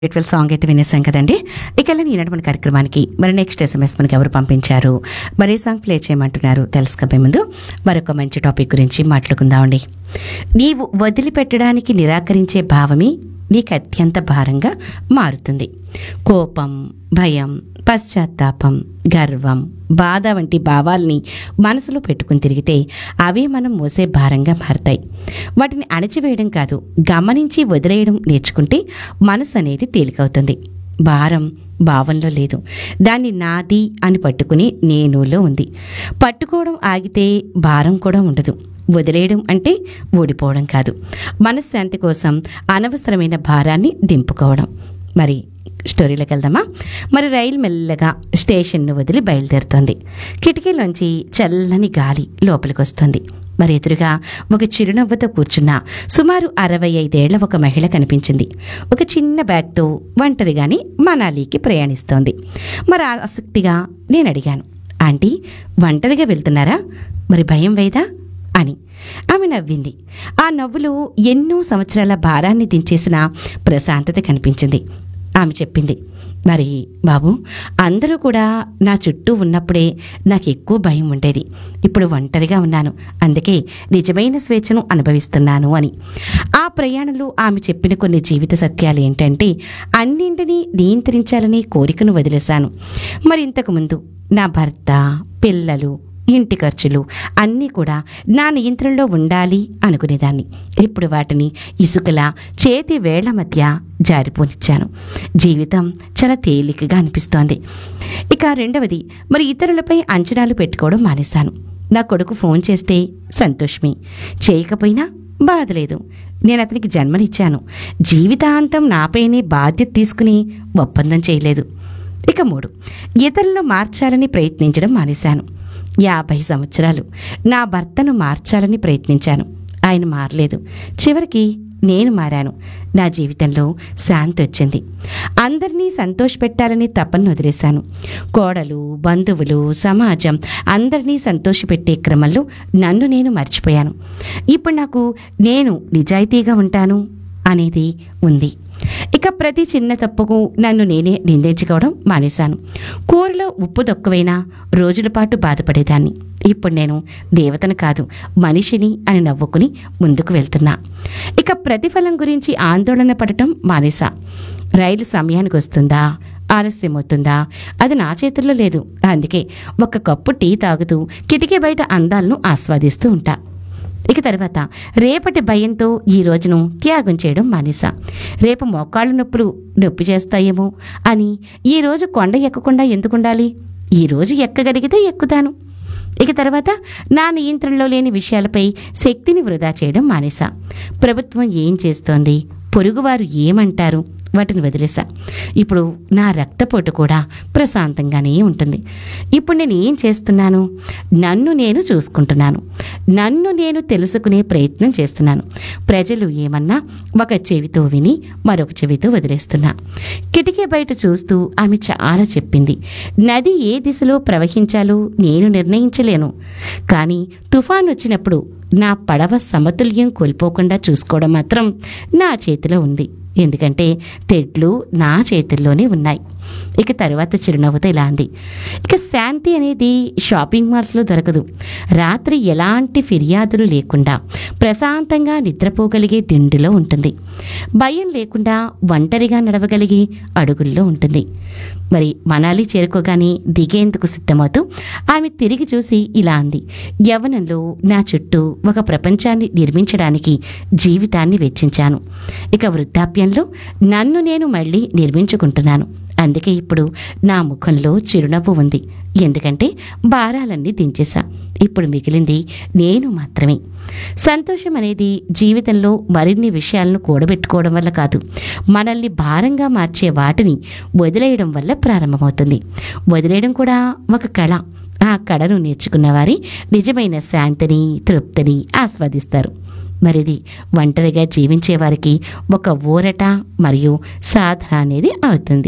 beautiful song అయితే వినేసాం కదండి ఇక ఈనాటి మన కార్యక్రమానికి మరి నెక్స్ట్ ఎస్ఎంఎస్ మనకి ఎవరు పంపించారు మరి ఏ సాంగ్ ప్లే చేయమంటున్నారు తెలుసుకోబోయే ముందు మరొక మంచి టాపిక్ గురించి మాట్లాడుకుందామండి నీవు వదిలిపెట్టడానికి నిరాకరించే భావమే నీకు అత్యంత భారంగా మారుతుంది కోపం భయం పశ్చాత్తాపం గర్వం బాధ వంటి భావాల్ని మనసులో పెట్టుకుని తిరిగితే అవే మనం మోసే భారంగా మారతాయి వాటిని అణచివేయడం కాదు గమనించి వదిలేయడం నేర్చుకుంటే మనసు అనేది తేలికవుతుంది భారం భావంలో లేదు దాన్ని నాది అని పట్టుకుని నేనులో ఉంది పట్టుకోవడం ఆగితే భారం కూడా ఉండదు వదిలేయడం అంటే ఓడిపోవడం కాదు మనశ్శాంతి కోసం అనవసరమైన భారాన్ని దింపుకోవడం మరి స్టోరీలోకి వెళ్దామా మరి రైలు మెల్లగా స్టేషన్ను వదిలి బయలుదేరుతుంది కిటికీలోంచి చల్లని గాలి లోపలికి వస్తుంది మరి ఎదురుగా ఒక చిరునవ్వుతో కూర్చున్న సుమారు అరవై ఐదేళ్ల ఒక మహిళ కనిపించింది ఒక చిన్న బ్యాగ్తో ఒంటరిగాని మనాలికి ప్రయాణిస్తోంది మరి ఆసక్తిగా నేను అడిగాను ఆంటీ ఒంటరిగా వెళ్తున్నారా మరి భయం వేదా అని ఆమె నవ్వింది ఆ నవ్వులో ఎన్నో సంవత్సరాల భారాన్ని దించేసిన ప్రశాంతత కనిపించింది ఆమె చెప్పింది మరి బాబు అందరూ కూడా నా చుట్టూ ఉన్నప్పుడే నాకు ఎక్కువ భయం ఉండేది ఇప్పుడు ఒంటరిగా ఉన్నాను అందుకే నిజమైన స్వేచ్ఛను అనుభవిస్తున్నాను అని ఆ ప్రయాణంలో ఆమె చెప్పిన కొన్ని జీవిత సత్యాలు ఏంటంటే అన్నింటినీ నియంత్రించాలనే కోరికను వదిలేశాను మరి ఇంతకుముందు నా భర్త పిల్లలు ఇంటి ఖర్చులు అన్నీ కూడా నా నియంత్రణలో ఉండాలి అనుకునేదాన్ని ఇప్పుడు వాటిని ఇసుకలా చేతి వేళ్ల మధ్య జారిపోనిచ్చాను జీవితం చాలా తేలికగా అనిపిస్తోంది ఇక రెండవది మరి ఇతరులపై అంచనాలు పెట్టుకోవడం మానేశాను నా కొడుకు ఫోన్ చేస్తే సంతోషమే చేయకపోయినా బాధ లేదు నేను అతనికి జన్మనిచ్చాను జీవితాంతం నాపైనే బాధ్యత తీసుకుని ఒప్పందం చేయలేదు ఇక మూడు ఇతరులను మార్చాలని ప్రయత్నించడం మానేశాను యాభై సంవత్సరాలు నా భర్తను మార్చాలని ప్రయత్నించాను ఆయన మారలేదు చివరికి నేను మారాను నా జీవితంలో శాంతి వచ్చింది అందరినీ సంతోషపెట్టాలని తపన వదిలేశాను కోడలు బంధువులు సమాజం అందరినీ సంతోషపెట్టే క్రమంలో నన్ను నేను మర్చిపోయాను ఇప్పుడు నాకు నేను నిజాయితీగా ఉంటాను అనేది ఉంది ఇక ప్రతి చిన్న తప్పుకు నన్ను నేనే నిందించుకోవడం మానేశాను కూరలో ఉప్పు తక్కువైనా రోజుల పాటు బాధపడేదాన్ని ఇప్పుడు నేను దేవతను కాదు మనిషిని అని నవ్వుకుని ముందుకు వెళ్తున్నా ఇక ప్రతిఫలం గురించి ఆందోళన పడటం మానేశా రైలు సమయానికి వస్తుందా ఆలస్యం అవుతుందా అది నా చేతుల్లో లేదు అందుకే ఒక కప్పు టీ తాగుతూ కిటికీ బయట అందాలను ఆస్వాదిస్తూ ఉంటా ఇక తర్వాత రేపటి భయంతో ఈ రోజును త్యాగం చేయడం మానేశా రేపు మోకాళ్ళు నొప్పులు నొప్పి చేస్తాయేమో అని ఈ రోజు కొండ ఎక్కకుండా ఎందుకుండాలి ఈ రోజు ఎక్కగలిగితే ఎక్కుతాను ఇక తర్వాత నా నియంత్రణలో లేని విషయాలపై శక్తిని వృధా చేయడం మానేశా ప్రభుత్వం ఏం చేస్తోంది పొరుగువారు ఏమంటారు వాటిని వదిలేసా ఇప్పుడు నా రక్తపోటు కూడా ప్రశాంతంగానే ఉంటుంది ఇప్పుడు నేను ఏం చేస్తున్నాను నన్ను నేను చూసుకుంటున్నాను నన్ను నేను తెలుసుకునే ప్రయత్నం చేస్తున్నాను ప్రజలు ఏమన్నా ఒక చెవితో విని మరొక చెవితో వదిలేస్తున్నా కిటికీ బయట చూస్తూ ఆమె చాలా చెప్పింది నది ఏ దిశలో ప్రవహించాలో నేను నిర్ణయించలేను కానీ తుఫాన్ వచ్చినప్పుడు నా పడవ సమతుల్యం కోల్పోకుండా చూసుకోవడం మాత్రం నా చేతిలో ఉంది ఎందుకంటే తెడ్లు నా చేతుల్లోనే ఉన్నాయి ఇక తర్వాత చిరునవ్వుతో ఇలా అంది ఇక శాంతి అనేది షాపింగ్ మాల్స్లో దొరకదు రాత్రి ఎలాంటి ఫిర్యాదులు లేకుండా ప్రశాంతంగా నిద్రపోగలిగే దిండులో ఉంటుంది భయం లేకుండా ఒంటరిగా నడవగలిగే అడుగుల్లో ఉంటుంది మరి మనాలి చేరుకోగానే దిగేందుకు సిద్ధమవుతూ ఆమె తిరిగి చూసి ఇలా అంది యవ్వనంలో నా చుట్టూ ఒక ప్రపంచాన్ని నిర్మించడానికి జీవితాన్ని వెచ్చించాను ఇక వృద్ధాప్యంలో నన్ను నేను మళ్ళీ నిర్మించుకుంటున్నాను అందుకే ఇప్పుడు నా ముఖంలో చిరునవ్వు ఉంది ఎందుకంటే భారాలన్నీ దించేశా ఇప్పుడు మిగిలింది నేను మాత్రమే సంతోషం అనేది జీవితంలో మరిన్ని విషయాలను కూడబెట్టుకోవడం వల్ల కాదు మనల్ని భారంగా మార్చే వాటిని వదిలేయడం వల్ల ప్రారంభమవుతుంది వదిలేయడం కూడా ఒక కళ ఆ కళను నేర్చుకున్న వారి నిజమైన శాంతిని తృప్తిని ఆస్వాదిస్తారు మరిది ఒంటరిగా జీవించే వారికి ఒక ఊరట మరియు సాధన అనేది అవుతుంది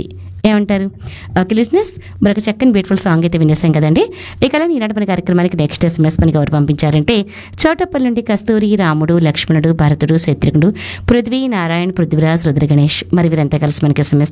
ఏమంటారు ఓకే లిసినర్స్ మరొక చక్కని బ్యూటిఫుల్ సాంగ్ అయితే వినేసాం కదండి ఇక ఈనాటి మన కార్యక్రమానికి నెక్స్ట్ ఎస్ఎంఎస్ మనకి ఎవరు పంపించారంటే చోటప్పల్ నుండి కస్తూరి రాముడు లక్ష్మణుడు భరతుడు శత్రుఘ్నుడు పృథ్వీ నారాయణ్ పృథ్వీరాజ్ రుద్ర గణేష్ మరి వీరంతా కలిసి మనకి ఎస్ఎంఎస్